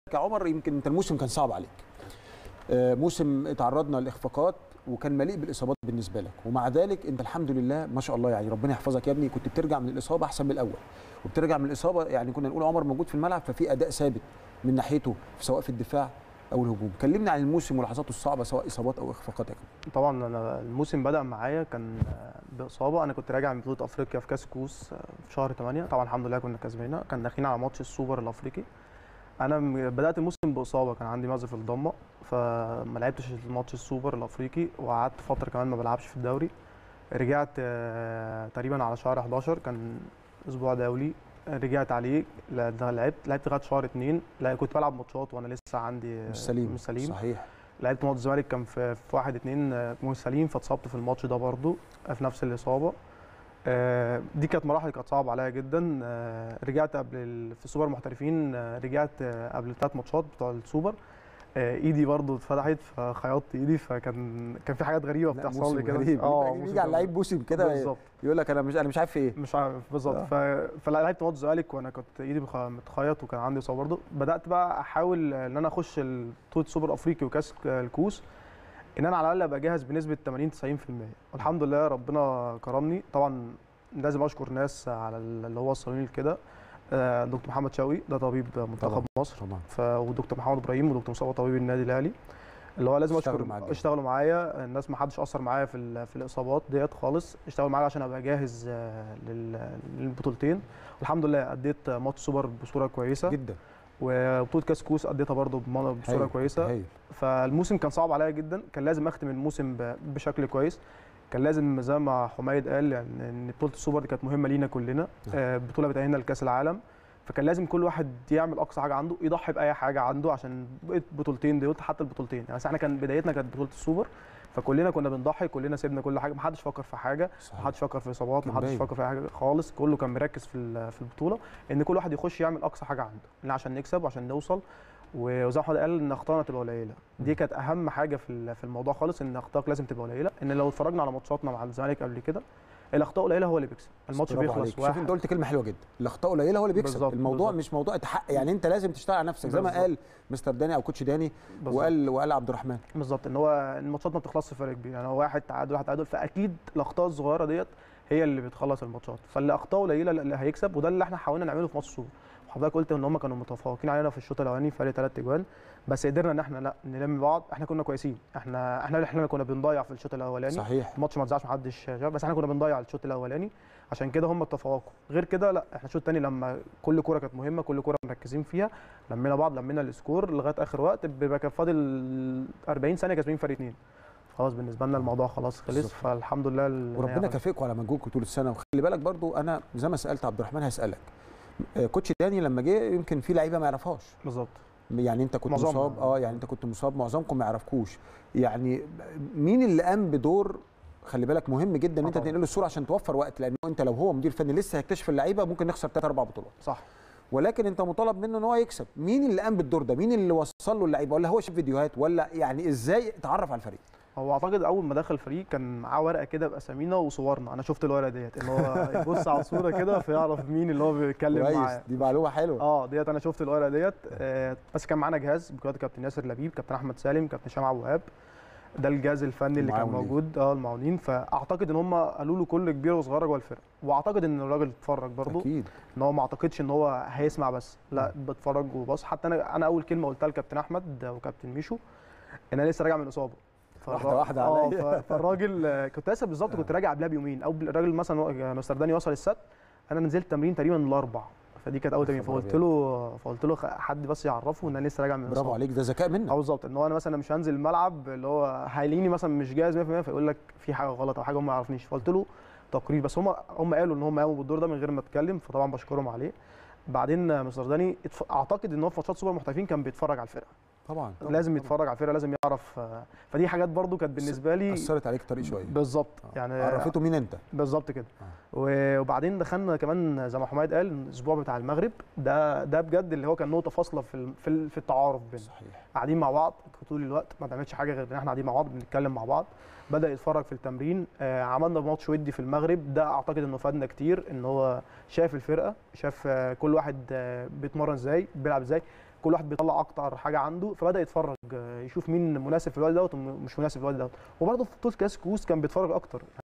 يا عمر يمكن انت الموسم كان صعب عليك آه، موسم تعرضنا لاخفاقات وكان مليء بالاصابات بالنسبه لك ومع ذلك انت الحمد لله ما شاء الله يعني ربنا يحفظك يا ابني كنت بترجع من الاصابه احسن من الاول وبترجع من الاصابه يعني كنا نقول عمر موجود في الملعب ففي اداء ثابت من ناحيته سواء في الدفاع او الهجوم كلمنا عن الموسم ولحظاته الصعبه سواء اصابات او اخفاقات يا كابتن. طبعا انا الموسم بدا معايا كان باصابه انا كنت راجع من بطوله افريقيا في كاس كوس في شهر 8 طبعا الحمد لله كنا كسبانين كان داخلين على ماتش السوبر الافريقي انا م- بدات الموسم باصابه كان عندي مزق في الضمه فما لعبتش الماتش السوبر الافريقي وقعدت فتره كمان ما بلعبش في الدوري رجعت آه، تقريبا على شهر 11 كان اسبوع دولي رجعت عليه لا- ده لعبت لعبت لغايه شهر 2 لا كنت بلعب ماتشات وانا لسه عندي مش سليم مش سليم صحيح لعبت ماتش الزمالك كان في في 1 2 مش سليم فاتصبت في الماتش ده برضو في نفس الاصابه آه، دي كانت مراحل كانت صعبه عليا جدا آه، رجعت قبل ال- في سوبر محترفين آه، رجعت آه، قبل ثلاث ماتشات بتوع السوبر آه، ايدي برضو اتفتحت فخيطت ايدي فكان كان في حاجات غريبه لا، بتحصل موسم لي كده غريب. اه يجي- موسم يجي على غريب. اللعيب موسم كده بالظبط يقول لك انا مش انا مش عارف في ايه مش عارف بالظبط آه. ف... فلعبت ماتش الزمالك وانا كنت ايدي مخ- متخيط وكان عندي اصابه برضه بدات بقى احاول ان انا اخش بطوله سوبر افريقي وكاس الكوس ان انا على الاقل ابقى جاهز بنسبه 80 90% والحمد لله ربنا كرمني طبعا لازم اشكر ناس على اللي هو وصلوني لكده آه، دكتور محمد شوقي ده طبيب منتخب طبعاً. مصر طبعا ف... ودكتور محمد ابراهيم ودكتور مصطفى طبيب النادي الاهلي اللي هو لازم اشتغلوا اشكر معاك جدا. اشتغلوا معايا الناس ما حدش اثر معايا في ال- في الاصابات ديت خالص اشتغلوا معايا عشان ابقى جاهز آه، لل- للبطولتين والحمد لله اديت ماتش سوبر بصوره كويسه جدا وبطوله كاس كوس اديتها برضو بم- بصوره هايل، كويسه هايل. فالموسم كان صعب عليا جدا كان لازم اختم الموسم ب- بشكل كويس كان لازم زي ما حميد قال يعني ان بطوله السوبر دي كانت مهمه لينا كلنا آه، بطوله بتاهلنا لكاس العالم فكان لازم كل واحد يعمل اقصى حاجه عنده يضحي باي حاجه عنده عشان بقيت بطولتين دول حتى البطولتين يعني احنا كان بدايتنا كانت بطوله السوبر فكلنا كنا بنضحي كلنا سيبنا كل حاجه محدش فكر في حاجه صحيح. محدش فكر في اصابات كان محدش باين. فكر في اي حاجه خالص كله كان مركز في ال- في البطوله ان كل واحد يخش يعمل اقصى حاجه عنده إن عشان نكسب وعشان نوصل وزي ما حضرتك قال ان اخطائنا تبقى قليله دي كانت اهم حاجه في ال- في الموضوع خالص ان اخطائك لازم تبقى قليله ان لو اتفرجنا على ماتشاتنا مع الزمالك قبل كده الاخطاء قليله هو اللي بيكسب الماتش برافو بيخلص عليك. شوف واحد انت قلت كلمه حلوه جدا الاخطاء قليله هو اللي بيكسب بالظبط، الموضوع بالظبط. مش موضوع تحقق يعني انت لازم تشتغل على نفسك زي ما بالظبط. قال مستر داني او كوتش داني بالظبط. وقال وقال عبد الرحمن بالظبط ان هو الماتشات ما بتخلصش فرق كبير يعني هو واحد تعادل واحد تعادل فاكيد الاخطاء الصغيره ديت هي اللي بتخلص الماتشات فاللي اخطاء قليله اللي هيكسب وده اللي احنا حاولنا نعمله في ماتش السوبر وحضرتك قلت ان هم كانوا متفوقين علينا في الشوط الاولاني فرق ثلاث اجوان بس قدرنا ان احنا لا نلم بعض احنا كنا كويسين احنا احنا احنا اللي كنا بنضيع في الشوط الاولاني صحيح الماتش ما اتذاعش محدش شاف بس احنا كنا بنضيع الشوط الاولاني عشان كده هم تفوقوا غير كده لا احنا الشوط الثاني لما كل كوره كانت مهمه كل كوره مركزين فيها لمينا بعض لمينا السكور لغايه اخر وقت بيبقى كان فاضل 40 ثانيه كاسبين فرق اثنين خلاص بالنسبه لنا الموضوع خلاص خلص بالظبط. فالحمد لله ال- وربنا كافئكم على مجهودكم طول السنه وخلي بالك برضو انا زي ما سالت عبد الرحمن هسالك آه، كوتش داني لما جه يمكن في لعيبه ما يعرفهاش بالظبط يعني انت كنت معظمنا. مصاب اه يعني انت كنت مصاب معظمكم ما يعرفكوش يعني مين اللي قام بدور خلي بالك مهم جدا ان انت طبعا. تنقل له الصوره عشان توفر وقت لان انت لو هو مدير فني لسه هيكتشف اللعيبه ممكن نخسر ثلاث اربع بطولات صح ولكن انت مطالب منه ان هو يكسب مين اللي قام بالدور ده مين اللي وصل له اللعيبه ولا هو شاف فيديوهات ولا يعني ازاي اتعرف على الفريق هو اعتقد اول ما دخل الفريق كان معاه ورقه كده باسامينا وصورنا انا شفت الورقه ديت ان هو يبص على الصوره كده فيعرف مين اللي هو بيتكلم كويس معاه دي معلومه حلوه اه ديت انا شفت الورقه ديت آه بس كان معانا جهاز بقياده كابتن ياسر لبيب كابتن احمد سالم كابتن شمع أبو وهاب ده الجهاز الفني اللي كان المعاونين. موجود اه المعاونين فاعتقد ان هم قالوا له كل كبير وصغير جوه الفرقه واعتقد ان الراجل اتفرج برضه اكيد ان هو ما اعتقدش ان هو هيسمع بس لا بتفرج وبص حتى انا انا اول كلمه قلتها لكابتن احمد وكابتن ميشو ان انا لسه راجع من اصابه واحدة فالر- واحدة اه عليا. ف- فالراجل آه، كنت لسه بالظبط كنت راجع قبلها بيومين او الراجل مثلا و- مستر داني وصل السبت انا نزلت تمرين تقريبا الاربع فدي كانت اول تمرين خبر فقلت له فقلت له خ- حد بس يعرفه ان انا لسه راجع من برافو الإصابة. عليك ده ذكاء منك اه بالظبط ان هو انا مثلا مش هنزل الملعب اللي هو هيلاقيني مثلا مش جاهز 100% فيقول لك في حاجه غلط او حاجه هم ما يعرفنيش فقلت له تقرير بس هم هم قالوا ان هم قاموا بالدور ده من غير ما اتكلم فطبعا بشكرهم عليه بعدين مستر داني اتف- اعتقد ان هو في ماتشات سوبر المحترفين كان بيتفرج على الفرقه طبعا طبعاً، لازم طبعاً. يتفرج على الفرقه لازم يعرف آه، فدي حاجات برضو كانت بالنسبه لي اثرت عليك الطريق شويه بالظبط آه. يعني عرفته مين انت بالظبط كده آه. و- وبعدين دخلنا كمان زي ما حميد قال الاسبوع بتاع المغرب ده ده بجد اللي هو كان نقطه فاصله في ال- في ال- في التعارف بيننا صحيح قاعدين مع بعض طول الوقت ما بنعملش حاجه غير ان احنا قاعدين مع بعض بنتكلم مع بعض بدا يتفرج في التمرين آه عملنا ماتش ودي في المغرب ده اعتقد انه فادنا كتير ان هو شاف الفرقه شاف آه كل واحد آه بيتمرن ازاي بيلعب ازاي كل واحد بيطلع اكتر حاجه عنده فبدا يتفرج آه، يشوف مين مناسب في الوقت دوت ومش مناسب في الوقت دوت وبرده في بطوله كاس كؤوس كان بيتفرج اكتر